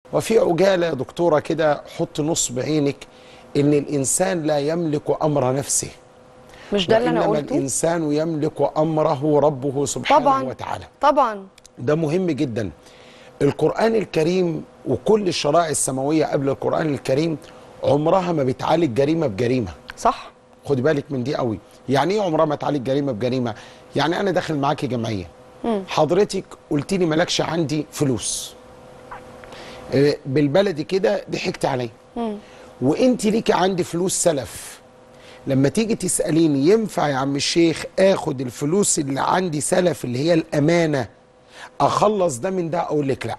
وفي عجاله يا دكتوره كده حط نص بعينك ان الانسان لا يملك امر نفسه مش ده اللي انا وإنما قلته الانسان يملك امره ربه سبحانه طبعا وتعالى طبعا ده مهم جدا القرآن الكريم وكل الشرائع السماوية قبل القرآن الكريم عمرها ما بتعالج جريمة بجريمة صح خدي بالك من دي قوي يعني ايه عمرها ما تعالج جريمة بجريمة يعني انا داخل معاكي جمعية حضرتك قلت لي مالكش عندي فلوس آه، بالبلدي كده ضحكت عليا وانت ليكي عندي فلوس سلف لما تيجي تسأليني ينفع يا عم الشيخ اخد الفلوس اللي عندي سلف اللي هي الامانة اخلص ده من ده اقول لك لا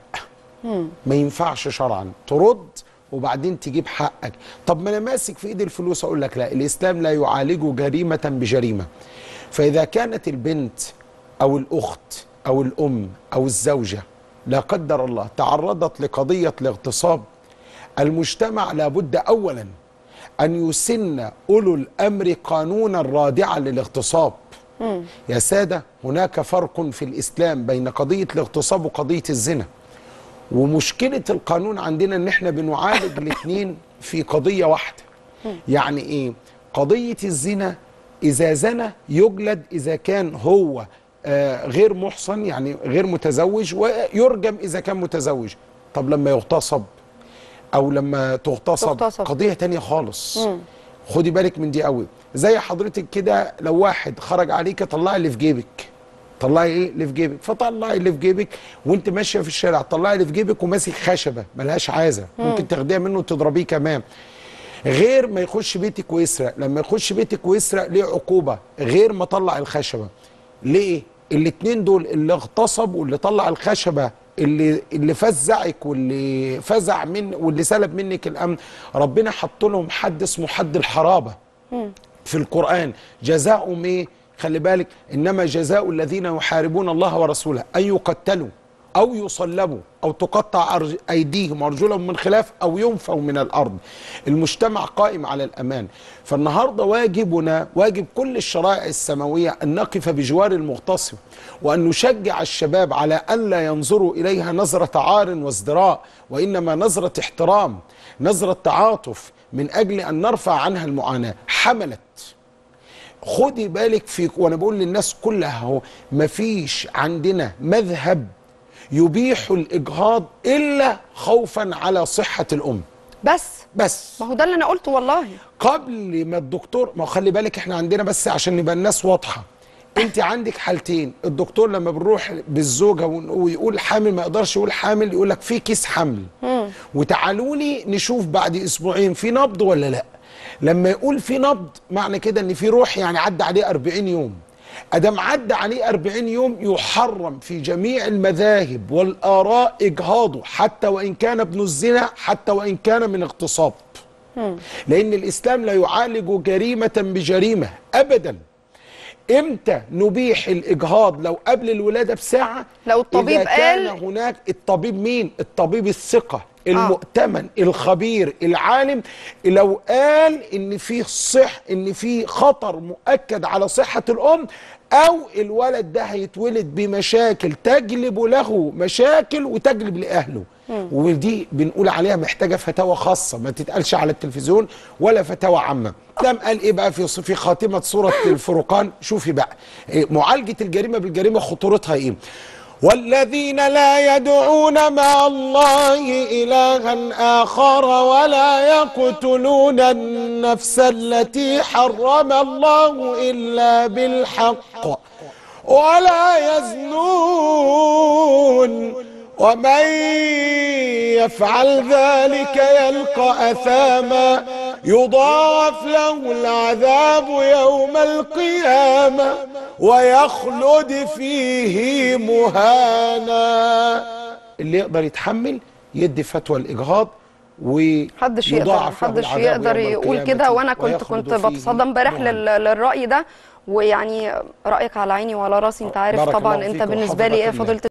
ما ينفعش شرعا ترد وبعدين تجيب حقك طب ما انا ماسك في ايدي الفلوس اقول لك لا الاسلام لا يعالج جريمه بجريمه فاذا كانت البنت او الاخت او الام او الزوجه لا قدر الله تعرضت لقضيه الاغتصاب المجتمع لابد اولا ان يسن اولو الامر قانونا رادعا للاغتصاب يا ساده هناك فرق في الاسلام بين قضيه الاغتصاب وقضيه الزنا ومشكله القانون عندنا ان احنا بنعالج الاثنين في قضيه واحده يعني ايه قضيه الزنا اذا زنى يجلد اذا كان هو آه غير محصن يعني غير متزوج ويرجم اذا كان متزوج طب لما يغتصب او لما تغتصب, تغتصب. قضيه تانية خالص خدي بالك من دي قوي زي حضرتك كده لو واحد خرج عليك طلعي اللي في جيبك طلعي ايه اللي في جيبك فطلعي اللي في جيبك وانت ماشيه في الشارع طلعي اللي في جيبك وماسك خشبه ملهاش عازه ممكن تاخديها منه وتضربيه كمان غير ما يخش بيتك ويسرق لما يخش بيتك ويسرق ليه عقوبه غير ما طلع الخشبه ليه الاتنين دول اللي اغتصب واللي طلع الخشبه اللي اللي فزعك واللي فزع من واللي سلب منك الامن ربنا حط لهم حد اسمه حد الحرابه في القرآن جزاؤهم ايه خلي بالك إنما جزاء الذين يحاربون الله ورسوله أن يقتلوا أو يصلبوا أو تقطع أرج- أيديهم وأرجلهم من خلاف أو ينفوا من الأرض المجتمع قائم على الأمان فالنهاردة واجبنا واجب كل الشرائع السماوية أن نقف بجوار المغتصب وأن نشجع الشباب على أن لا ينظروا إليها نظرة عار وازدراء وإنما نظرة احترام نظرة تعاطف من أجل أن نرفع عنها المعاناة حملت خدي بالك في وانا بقول للناس كلها اهو مفيش عندنا مذهب يبيح الاجهاض الا خوفا على صحه الام بس بس ما هو ده اللي انا قلته والله قبل ما الدكتور ما هو خلي بالك احنا عندنا بس عشان نبقى الناس واضحه انت عندك حالتين الدكتور لما بنروح بالزوجه ون- ويقول حامل ما يقدرش يقول حامل يقول لك في كيس حمل وتعالوا لي نشوف بعد اسبوعين في نبض ولا لا لما يقول في نبض معنى كده ان في روح يعني عدى عليه 40 يوم ادم عدى عليه 40 يوم يحرم في جميع المذاهب والاراء اجهاضه حتى وان كان ابن الزنا حتى وان كان من اغتصاب لان الاسلام لا يعالج جريمه بجريمه ابدا امتى نبيح الاجهاض لو قبل الولاده بساعه لو الطبيب إذا كان قال- هناك الطبيب مين الطبيب الثقه المؤتمن الخبير العالم لو قال ان في صح ان في خطر مؤكد على صحه الام او الولد ده هيتولد بمشاكل تجلب له مشاكل وتجلب لاهله ودي بنقول عليها محتاجه فتاوى خاصه ما تتقالش على التلفزيون ولا فتاوى عامه لم قال ايه بقى في في خاتمه سوره الفرقان شوفي بقى إيه معالجه الجريمه بالجريمه خطورتها ايه والذين لا يدعون مع الله إلها آخر ولا يقتلون النفس التي حرم الله إلا بالحق ولا يزنون ومن يفعل ذلك يلقى أثاما يضاعف له العذاب يوم القيامة ويخلد فيه مهانا اللي يقدر يتحمل يدي فتوى الإجهاض محدش يقدر ويضاعف له محدش العذاب يقدر يوم يقول القيامة كده وانا كنت ويخلد كنت فيه بتصدم امبارح مهانا. لل- للراي ده ويعني رايك على عيني وعلى راسي انت عارف بارك طبعا الله انت فيك بالنسبه لي ايه وحفظك الله. فضيله